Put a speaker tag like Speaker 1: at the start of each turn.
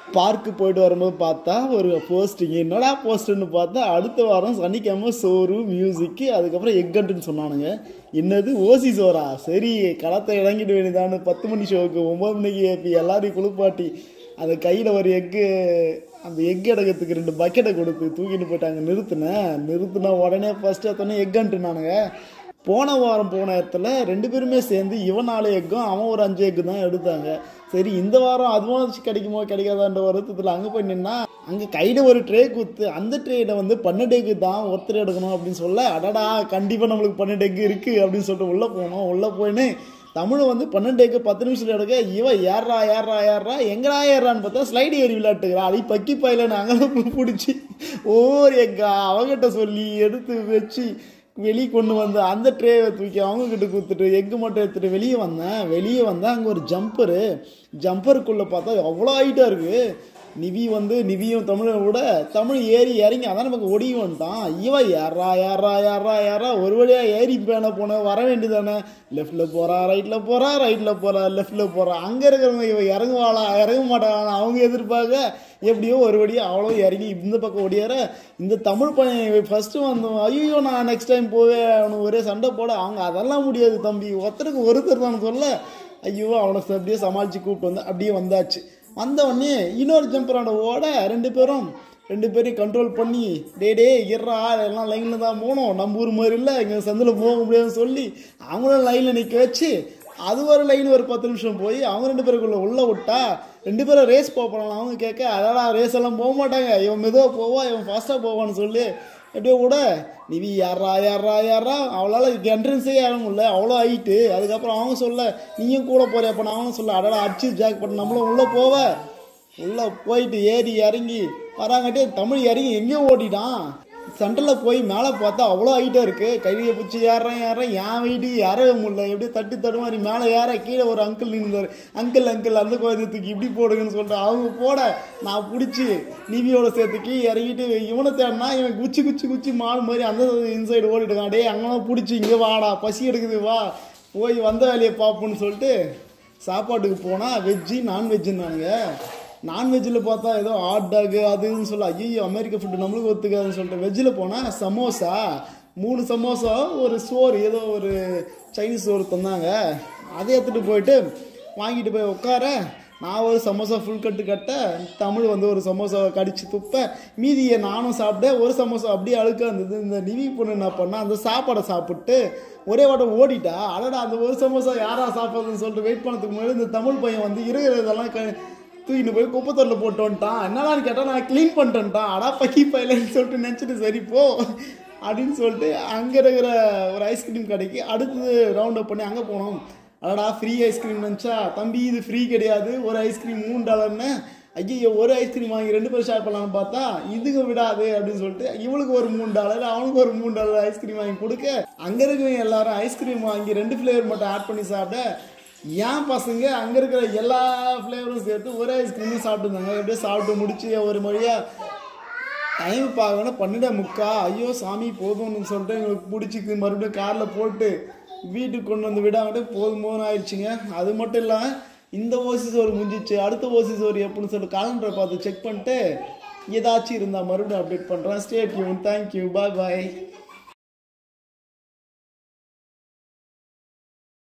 Speaker 1: park போயிட்டு வரும்போது பார்த்தா ஒரு போஸ்டிங் என்னடா போஸ்ட்டுன்னு பார்த்தா அடுத்த வாரம் சனிக்கிழமை சோறு மியூசிக்கு அதுக்கப்புறம் எக்கட்டுன்னு சொன்னானுங்க என்னது ஓசி சோறா சரி களத்தை இறங்கிட வேண்டியதானு பத்து மணி ஷோவுக்கு ஒம்பது மணிக்கு ஏப்பி எல்லாரையும் குளிப்பாட்டி அந்த கையில் ஒரு எக்கு அந்த எக் எடுக்கிறதுக்கு ரெண்டு பக்கெட்டை கொடுத்து தூக்கிட்டு போயிட்டாங்க நிறுத்தினேன் நிறுத்தின உடனே ஃபஸ்ட்டு எடுத்தோடனே எக்குன்ட்டுனானுங்க போன வாரம் போன இடத்துல ரெண்டு பேருமே சேர்ந்து இவன் நாலு எக்கும் அவன் ஒரு அஞ்சு எக்கு தான் எடுத்தாங்க சரி இந்த வாரம் அதுவும் கிடைக்குமோ கிடைக்காதான்ற வருத்தத்தில் அங்கே போய் நின்னா அங்கே கையில் ஒரு ட்ரே குத்து அந்த ட்ரேயில் வந்து பன்னெண்டு எக்கு தான் ஒருத்தர் எடுக்கணும் அப்படின்னு சொல்ல அடடா கண்டிப்பாக நம்மளுக்கு பன்னெண்டு எக்கு இருக்குது அப்படின்னு சொல்லிட்டு உள்ளே போனோம் உள்ளே போயின்னு தமிழ் வந்து பன்னெண்டு எக்கு பத்து நிமிஷத்தில் எடுக்க இவன் ஏறா ஏறா ஏறா எங்கடா ஏறான்னு பார்த்தா ஸ்லைடு ஏறி விளையாட்டுக்கிறா அதை பக்கி பையில நாங்கள் பிடிச்சி ஒவ்வொரு எக்கா அவகிட்ட சொல்லி எடுத்து வச்சு வெளியே கொண்டு வந்து அந்த ட்ரேவை தூக்கி அவங்க கிட்ட கொடுத்துட்டு எக்கு மட்டும் எடுத்துட்டு வெளியே வந்தேன் வெளியே வந்தேன் அங்கே ஒரு ஜம்பரு ஜம்பருக்குள்ளே பார்த்தா அவ்வளோ ஹைட்டாக இருக்குது நிவி வந்து நிவியும் தமிழை விட தமிழ் ஏறி இறங்கி அதான் நமக்கு ஒடி வந்துட்டான் இவன் யாரா யாரா யாரா யாரா ஒரு வழியாக ஏறி பேன போன வர வேண்டியதானே லெஃப்டில் போகிறா ரைட்டில் போகிறா ரைட்டில் போகிறா லெஃப்டில் போகிறா அங்கே இருக்கிறவங்க இவன் இறங்குவாளா இறங்க மாட்டாளா அவங்க எதிர்பார்க்க எப்படியோ ஒரு வழியாக அவ்வளோ இறங்கி இந்த பக்கம் ஓடியார இந்த தமிழ் பையன் ஃபஸ்ட்டு வந்தோம் ஐயோ நான் நெக்ஸ்ட் டைம் போவேன் அவனுக்கு ஒரே சண்டை போட அவங்க அதெல்லாம் முடியாது தம்பி ஒருத்தருக்கு ஒருத்தர் தான் சொல்ல ஐயோ அவனை அப்படியே சமாளித்து கூப்பிட்டு வந்து அப்படியே வந்தாச்சு வந்த உடனே இன்னொரு ஜம்பரோட ஓட ரெண்டு பேரும் ரெண்டு பேரையும் கண்ட்ரோல் பண்ணி டே டே இறா எல்லாம் லைனில் தான் போகணும் நம்ம ஊர் மாதிரி இல்லை இங்கே சந்தில் போக முடியாதுன்னு சொல்லி அவங்களும் லைனில் நிற்க வச்சு அது ஒரு லைன் ஒரு பத்து நிமிஷம் போய் அவங்க ரெண்டு பேருக்குள்ள உள்ள விட்டா ரெண்டு பேரும் ரேஸ் போக போகலாம் அவங்க கேட்க அதடா ரேஸ் எல்லாம் போக மாட்டாங்க இவன் மெதுவாக போவா இவன் ஃபாஸ்ட்டாக போவான்னு சொல்லி எப்படியோ கூட நிவி யாரா யாரா யாரா அவளால் என்ட்ரன்ஸே ஏற முடியல அவ்வளோ ஹைட்டு அதுக்கப்புறம் அவங்க சொல்ல நீயும் கூட போறியா அப்போ நான் சொல்ல அடடா அடிச்சு ஜாக் பண்ண நம்மளும் உள்ளே போவ உள்ளே போயிட்டு ஏறி இறங்கி வராங்கட்டே தமிழ் இறங்கி எங்கேயோ ஓடிட்டான் சென்டரில் போய் மேலே பார்த்தா அவ்வளோ ஹைட்டாக இருக்குது கையை பிடிச்சி ஏறேன் ஏறேன் என் வெயிட்டு ஏறவே முடியல எப்படியே தட்டி தடுமாறி மேலே ஏற கீழே ஒரு அங்கிள் நின்றார் அங்கிள் அங்கிள் அந்த கோயிலை தூக்கி இப்படி போடுங்கன்னு சொல்லிட்டு அவங்க போட நான் பிடிச்சி நிவியோட சேர்த்து கீழே இறங்கிட்டு இவனை தேடினா இவன் குச்சி குச்சி குச்சி மாடு மாதிரி அந்த இன்சைடு ஓடிட்டு டேய் அங்கெல்லாம் பிடிச்சி இங்கே வாடா பசி எடுக்குது வா போய் வந்த வேலையை பார்ப்போன்னு சொல்லிட்டு சாப்பாட்டுக்கு போனால் வெஜ்ஜு நான்வெஜ்ஜுன்னானுங்க நான்வெஜ்ஜில் பார்த்தா ஏதோ ஹாட் டாக் அதுன்னு சொல்ல ஐயோ அமெரிக்க ஃபுட்டு நம்மளுக்கு ஒத்துக்காதுன்னு சொல்லிட்டு வெஜ்ஜில் போனால் சமோசா மூணு சமோசா ஒரு சோறு ஏதோ ஒரு சைனீஸ் சோறு தந்தாங்க அதை எடுத்துகிட்டு போயிட்டு வாங்கிட்டு போய் உட்கார நான் ஒரு சமோசா ஃபுல் கட்டு கட்ட தமிழ் வந்து ஒரு சமோசாவை கடிச்சு துப்ப மீதியை நானும் சாப்பிட ஒரு சமோசா அப்படியே அழுக்காக இருந்தது இந்த நிவி பொண்ணு என்ன பண்ணா அந்த சாப்பாடை சாப்பிட்டு ஒரே வாட்டம் ஓடிட்டா அடடா அந்த ஒரு சமோசா யாரா சாப்பிட்றதுன்னு சொல்லிட்டு வெயிட் பண்ணதுக்கு முன்னாடி இந்த தமிழ் பையன் வந்து இருக்கிற இதெல்லாம் க தூக்கிட்டு போய் குப்பத்தொட்டில் போட்டு வந்துட்டான் என்னடான்னு கேட்டால் நான் க்ளீன் பண்ணிட்டேன்ட்டான் அடா பக்கி பையலன்னு சொல்லிட்டு நினச்சிட்டு சரி போ அப்படின்னு சொல்லிட்டு அங்கே இருக்கிற ஒரு ஐஸ்கிரீம் கடைக்கு அடுத்தது ரவுண்ட் அப் பண்ணி அங்கே போனோம் அடடா ஃப்ரீ ஐஸ்கிரீம் நினச்சா தம்பி இது ஃப்ரீ கிடையாது ஒரு ஐஸ்கிரீம் மூணு டாலர்னு ஐயோ ஒரு ஐஸ்கிரீம் வாங்கி ரெண்டு பேரும் ஷேர் பண்ணலாம்னு பார்த்தா இதுக்கு விடாது அப்படின்னு சொல்லிட்டு இவளுக்கு ஒரு மூணு டாலர் அவனுக்கு ஒரு மூணு டாலர் ஐஸ்கிரீம் வாங்கி கொடுக்க அங்கே இருக்கிறவங்க எல்லாரும் ஐஸ்கிரீம் வாங்கி ரெண்டு ஃப்ளேவர் மட்டும் ஆட் பண்ணி சாப்பிட என் பசங்க அங்கே இருக்கிற எல்லா ஃப்ளேவரும் சேர்த்து ஒரே ஐஸ்கிரீமும் சாப்பிட்டுருந்தாங்க எப்படியோ சாப்பிட்டு முடிச்சு ஒரு மொழியாக டைம் பார்க்கணும் பன்னெண்டே முக்கா ஐயோ சாமி போதும்னு சொல்லிட்டு எங்களுக்கு பிடிச்சிக்கு மறுபடியும் காரில் போட்டு வீட்டுக்கு கொண்டு வந்து விடாமட்டு போதும் போதும் ஆயிடுச்சுங்க அது மட்டும் இல்லாமல் இந்த ஓசி சோறு முடிஞ்சிச்சு அடுத்த ஓசி சோறு எப்படின்னு சொல்லிட்டு காலண்டரை பார்த்து செக் பண்ணிட்டு ஏதாச்சும் இருந்தால் மறுபடியும் அப்டேட் பண்ணுறேன் ஸ்டேட் யூ தேங்க்யூ பாய் பாய்